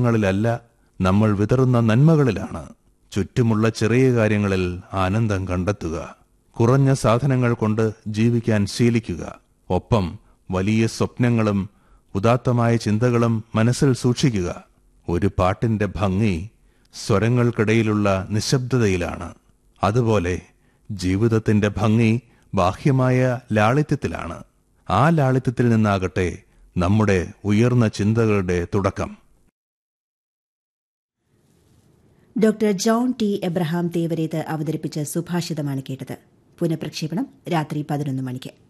നേട്ടങ്ങളിലല്ല നമ്മൾ വിതറുന്ന നന്മകളിലാണ് ചുറ്റുമുള്ള ചെറിയ കാര്യങ്ങളിൽ ആനന്ദം കണ്ടെത്തുക കുറഞ്ഞ സാധനങ്ങൾ കൊണ്ട് ജീവിക്കാൻ ശീലിക്കുക ഒപ്പം വലിയ സ്വപ്നങ്ങളും ഉദാത്തമായ ചിന്തകളും മനസ്സിൽ സൂക്ഷിക്കുക ഒരു പാട്ടിന്റെ ഭംഗി സ്വരങ്ങൾക്കിടയിലുള്ള നിശബ്ദതയിലാണ് അതുപോലെ ജീവിതത്തിന്റെ ഭംഗി ബാഹ്യമായ ലാളിത്യത്തിലാണ് ആ ലാളിത്യത്തിൽ നിന്നാകട്ടെ നമ്മുടെ ഉയർന്ന ചിന്തകളുടെ തുടക്കം ഡോക്ടർ ജോൺ ടി എബ്രഹാം തേവരേത് അവതരിപ്പിച്ച സുഭാഷിതമാണ് കേട്ടത് പുനഃപ്രക്ഷേപണം രാത്രി പതിനൊന്ന് മണിക്ക്